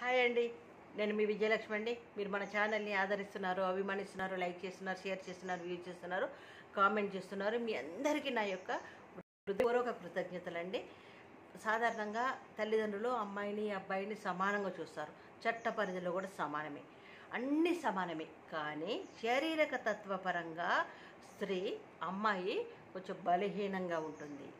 hi అండి నేను మీ విజయలక్ష్మి అండి మీరు మన ఛానల్ని ఆదరిస్తున్నారు అభిమానిస్తున్నారు లైక్ చేస్తున్నారు షేర్ చేస్తున్నారు వ్యూ చేస్తున్నారు కామెంట్ చేస్తున్నారు మీ అందరికీ నా యొక్క హృదయపూర్వక కృతజ్ఞతలండి సాధారణంగా తల్లిదండ్రులు అమ్మాయిని అబ్బాయిని సమానంగా చూస్తారు చట్ట పరిధిలో కూడా సమానమే అన్ని సమానమే కానీ శారీరక తత్వపరంగా స్త్రీ అమ్మాయి కొంచెం బలహీనంగా ఉంటుంది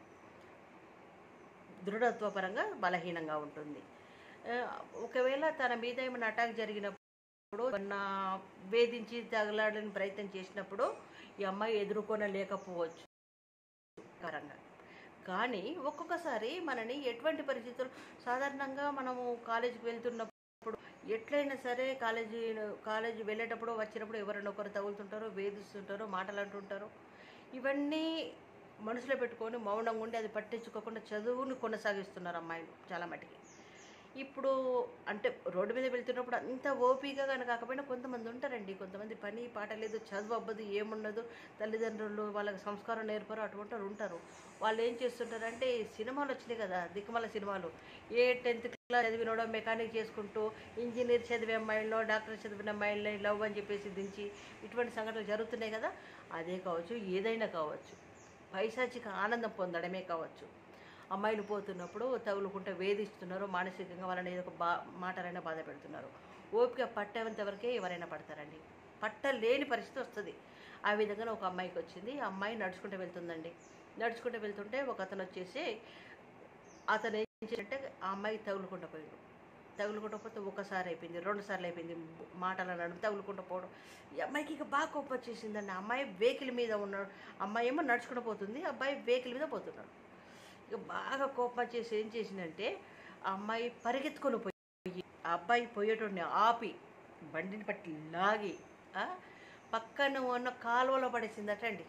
దృఢత్వపరంగా బలహీనంగా ఉంటుంది ఆ, ఒకవేళ తన మీద ఏమైనా అటాక్ జరిగినప్పుడు ఏమన్నా వేధించి తగలాడని ప్రయత్నం చేసినప్పుడు ఈ అమ్మాయి ఎదుర్కొనలేకపోవచ్చు పరంగా కానీ ఒక్కొక్కసారి మనని ఎటువంటి పరిస్థితులు సాధారణంగా మనము కాలేజీకి వెళ్తున్నప్పుడు ఎట్లయినా సరే కాలేజీ కాలేజీ వెళ్ళేటప్పుడు వచ్చినప్పుడు ఎవరైనా ఒకరు తగులుతుంటారో వేధిస్తుంటారో మాటలు అంటుంటారో ఇవన్నీ మనసులో పెట్టుకొని మౌనంగా ఉండి అది పట్టించుకోకుండా చదువుని కొనసాగిస్తున్నారు అమ్మాయిలు చాలా మటుకి ఇప్పుడు అంటే రోడ్డు మీద వెళ్తున్నప్పుడు అంత ఓపికగా కానీ కాకపోయినా కొంతమంది ఉంటారండి కొంతమంది పని పాట లేదు చదువు అవ్వదు ఏముండదు తల్లిదండ్రులు వాళ్ళకి సంస్కారం నేర్పరు అటువంటి వాళ్ళు ఉంటారు వాళ్ళు ఏం చేస్తుంటారంటే ఈ సినిమాలు వచ్చినాయి కదా దిక్కుమల సినిమాలు ఏ టెన్త్ క్లాస్ చదివినోడో మెకానిక్ చేసుకుంటూ ఇంజనీర్ చదివే అమ్మాయిలో డాక్టర్ చదివిన అమ్మాయిలని లవ్ అని చెప్పేసి దించి ఇటువంటి సంఘటనలు జరుగుతున్నాయి కదా అదే కావచ్చు ఏదైనా కావచ్చు పైశాచిక ఆనందం పొందడమే కావచ్చు అమ్మాయిలు పోతున్నప్పుడు తగులుకుంటే వేధిస్తున్నారు మానసికంగా వాళ్ళని ఏదో ఒక బా మాటలైనా బాధ పెడుతున్నారు ఓపిక పట్టేంత వరకే ఎవరైనా పడతారండి పట్టలేని పరిస్థితి వస్తుంది ఆ విధంగా ఒక అమ్మాయికి వచ్చింది ఆ అమ్మాయి నడుచుకుంటూ వెళ్తుందండి నడుచుకుంటూ వెళ్తుంటే ఒక అతను వచ్చేసి అతను ఏం చేశాడంటే ఆ అమ్మాయి తగులుకుంటూ పోయాడు తగులుకుంటూ పోతే ఒకసారి అయిపోయింది రెండు సార్లు అయిపోయింది మాటలు నడుము తగులుకుంటూ పోవడం ఈ అమ్మాయికి ఇక బాగా కోపం వచ్చేసిందండి ఆ అమ్మాయి వెహికల్ మీద ఉన్నాడు అమ్మాయి ఏమో నడుచుకుంటూ పోతుంది అబ్బాయి వెహికల్ మీద పోతున్నాడు ఇక బాగా కోపం వచ్చేసి ఏం చేసిందంటే ఆ అమ్మాయి పరిగెత్తుకొని పోయి ఆ అబ్బాయి పోయేటోడిని ఆపి బండిని పట్టి లాగి ఆ, పక్కన ఉన్న కాలువలో పడేసిందట అండి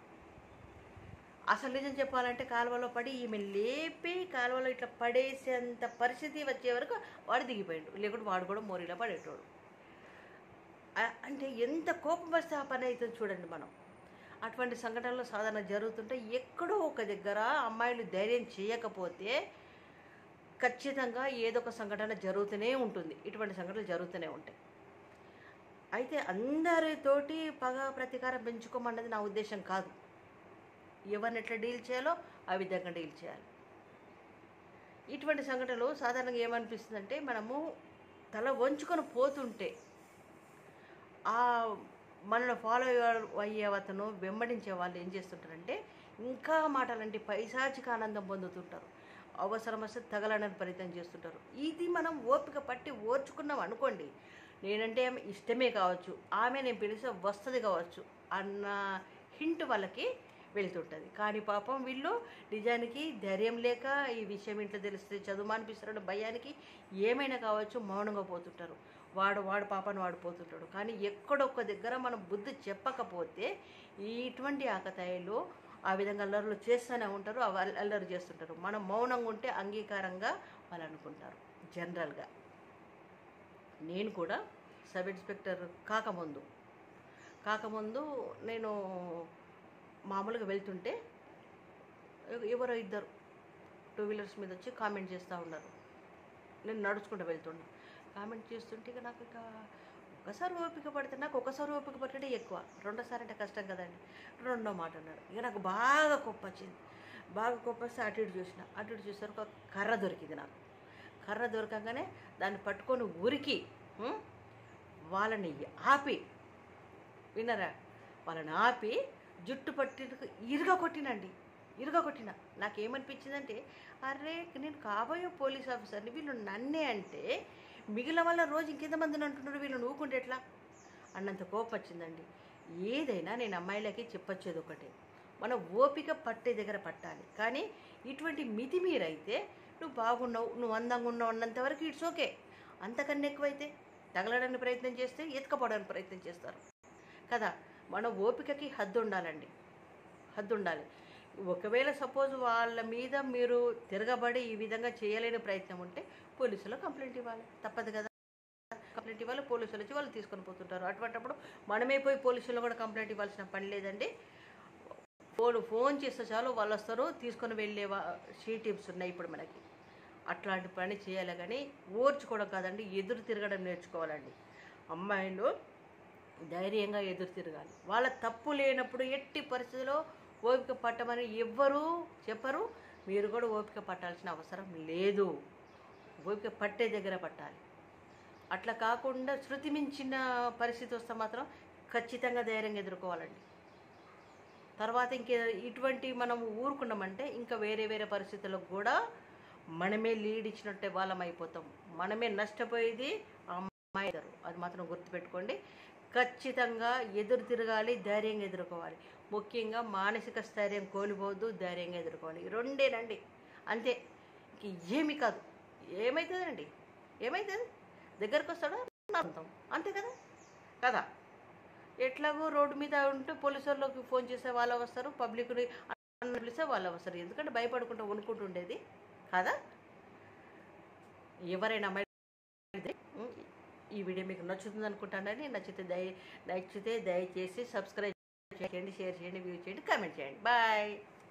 అసలు నిజం చెప్పాలంటే కాలువలో పడి ఈమె లేపి కాలువలో ఇట్లా పడేసేంత పరిస్థితి వచ్చే వరకు వాడు దిగిపోయాడు లేకుంటే వాడు కూడా మోరీలో పడేటోడు ఆ- అంటే ఎంత కోపం వస్తే ఆ పని అవుతుంది చూడండి మనం అటువంటి సంఘటనలు సాధారణ జరుగుతుంటే ఎక్కడో ఒక దగ్గర అమ్మాయిలు ధైర్యం చేయకపోతే ఖచ్చితంగా ఏదో ఒక సంఘటన జరుగుతూనే ఉంటుంది ఇటువంటి సంఘటనలు జరుగుతూనే ఉంటాయి అయితే అందరితోటి పగ ప్రతీకారం పెంచుకోమన్నది నా ఉద్దేశం కాదు ఎవరిని ఎట్లా డీల్ చేయాలో ఆ విధంగా డీల్ చేయాలి ఇటువంటి సంఘటనలు సాధారణంగా ఏమనిపిస్తుందంటే మనము తల వంచుకొని పోతుంటే ఆ మనల్ని ఫాలో అయ్యే అతను వెంబడించే వాళ్ళు ఏం చేస్తుంటారంటే ఇంకా మాటలంటే పైశాచిక ఆనందం పొందుతుంటారు అవసరం వస్తే తగలనని ప్రయత్నం చేస్తుంటారు ఇది మనం ఓపిక పట్టి ఓర్చుకున్నాం అనుకోండి నేనంటే ఆమె ఇష్టమే కావచ్చు ఆమె నేను పిలిస్తే వస్తుంది కావచ్చు అన్న హింట్ వాళ్ళకి వెళ్తుంటుంది కానీ పాపం వీళ్ళు నిజానికి ధైర్యం లేక ఈ విషయం ఇంట్లో తెలిస్తే చదువు మానిపిస్తున్నాడు భయానికి ఏమైనా కావచ్చు మౌనంగా పోతుంటారు వాడు వాడు పాపను వాడు పోతుంటాడు కానీ ఎక్కడొక్క దగ్గర మనం బుద్ధి చెప్పకపోతే ఈ ఇటువంటి ఆకతాయిలు ఆ విధంగా అల్లర్లు చేస్తూనే ఉంటారు ఆ అల్- అల్లరి చేస్తుంటారు మనం మౌనంగా ఉంటే అంగీకారంగా వాళ్ళు అనుకుంటారు జనరల్గా నేను కూడా సబ్ ఇన్స్పెక్టర్ కాకముందు కాకముందు నేను మామూలుగా వెళ్తుంటే ఎవ- ఎవరో ఇద్దరు టూ వీలర్స్ మీద వచ్చి కామెంట్ చేస్తూ ఉన్నారు నేను నడుచుకుంటూ వెళ్తున్నా కామెంట్ చేస్తుంటే ఇక నాకు ఇక ఒకసారి ఓపిక పడితే నాకు ఒకసారి ఓపిక పట్టడే ఎక్కువ రెండోసారి అంటే కష్టం కదండి రెండో మాట అన్నారు ఇక నాకు బాగా కోపం వచ్చింది బాగా కోపం వస్తే అటు ఇటు చూసిన అటు ఇటు చూసారు ఒక కర్ర దొరికింది నాకు కర్ర దొరకగానే దాన్ని పట్టుకొని ఉరికి ఉం, వాళ్ళని ఆపి విన్నారా వాళ్ళని ఆపి జుట్టు పట్టి ఇరుగా కొట్టినండి ఇరుగా కొట్టిన నాకేమనిపించిందంటే అరే నేను కాబోయే పోలీస్ ఆఫీసర్ని వీళ్ళు నన్నే అంటే మిగిలిన వాళ్ళ రోజు ఇంకెంతమందిని అంటున్నారు వీళ్ళు నూకుంటే ఎట్లా అన్నంత కోపం వచ్చిందండి ఏదైనా నేను అమ్మాయిలకి చెప్పొచ్చేది ఒకటే మన ఓపిక పట్టే దగ్గర పట్టాలి కానీ ఇటువంటి మితి మీరైతే నువ్వు బాగున్నావు నువ్వు అందంగా ఉన్నావు అన్నంత వరకు ఇట్స్ ఓకే అంతకన్నా ఎక్కువైతే తగలడానికి ప్రయత్నం చేస్తే ఎత్తుకపోవడానికి ప్రయత్నం చేస్తారు కదా మన ఓపికకి హద్దు ఉండాలండి హద్దు ఉండాలి ఒకవేళ సపోజ్ వాళ్ళ మీద మీరు తిరగబడి ఈ విధంగా చేయలేని ప్రయత్నం ఉంటే పోలీసులో కంప్లైంట్ ఇవ్వాలి తప్పదు కదా కంప్లైంట్ ఇవ్వాలి పోలీసులు వచ్చి వాళ్ళు తీసుకొని పోతుంటారు అటువంటిప్పుడు మనమే పోయి పోలీసుల్లో కూడా కంప్లైంట్ ఇవ్వాల్సిన పని లేదండి ఫోన్ ఫోన్ చేస్తే చాలు వాళ్ళు వస్తారు తీసుకొని వెళ్ళే వా షీ టీమ్స్ ఉన్నాయి ఇప్పుడు మనకి అట్లాంటి పని చేయాలి కానీ ఓర్చుకోవడం కాదండి ఎదురు తిరగడం నేర్చుకోవాలండి అమ్మాయిలు ధైర్యంగా ఎదురు తిరగాలి వాళ్ళ తప్పు లేనప్పుడు ఎట్టి పరిస్థితిలో ఓపిక పట్టమని ఎవ్వరూ చెప్పరు మీరు కూడా ఓపిక పట్టాల్సిన అవసరం లేదు ఓపిక పట్టే దగ్గర పట్టాలి అట్లా కాకుండా శృతి మించిన పరిస్థితి వస్తే మాత్రం ఖచ్చితంగా ధైర్యంగా ఎదుర్కోవాలండి తర్వాత ఇంకే ఇటువంటి మనం ఊరుకున్నామంటే ఇంకా వేరే వేరే పరిస్థితులకు కూడా మనమే లీడ్ ఇచ్చినట్టే వాళ్ళం అయిపోతాం మనమే నష్టపోయేది ఆ అమ్మాయి ఇద్దరు అది మాత్రం గుర్తుపెట్టుకోండి ఖచ్చితంగా ఎదురు తిరగాలి ధైర్యంగా ఎదుర్కోవాలి ముఖ్యంగా మానసిక స్థైర్యం కోల్పోవద్దు ధైర్యంగా ఎదుర్కోవాలి ఈ రెండేనండి అంతే ఇంక ఏమి కాదు ఏమవుతుందండి ఏమవుతుంది దగ్గరకు వస్తాడా నమ్ముతాం అంతే కదా కదా ఎట్లాగో రోడ్డు మీద ఉంటే పోలీసు వాళ్ళకి ఫోన్ చేస్తే వాళ్ళు వస్తారు పబ్లిక్ని అన్న పిలిస్తే వాళ్ళు వస్తారు ఎందుకంటే భయపడుకుంటూ వణుకుంటూ ఉండేది కదా ఎవరైనా అమ్మాయి ఈ వీడియో మీకు నచ్చుతుంది అనుకుంటానని నచ్చితే దయ నచ్చితే దయచేసి సబ్స్క్రైబ్ చేయండి షేర్ చేయండి వ్యూ చేయండి కామెంట్ చేయండి బాయ్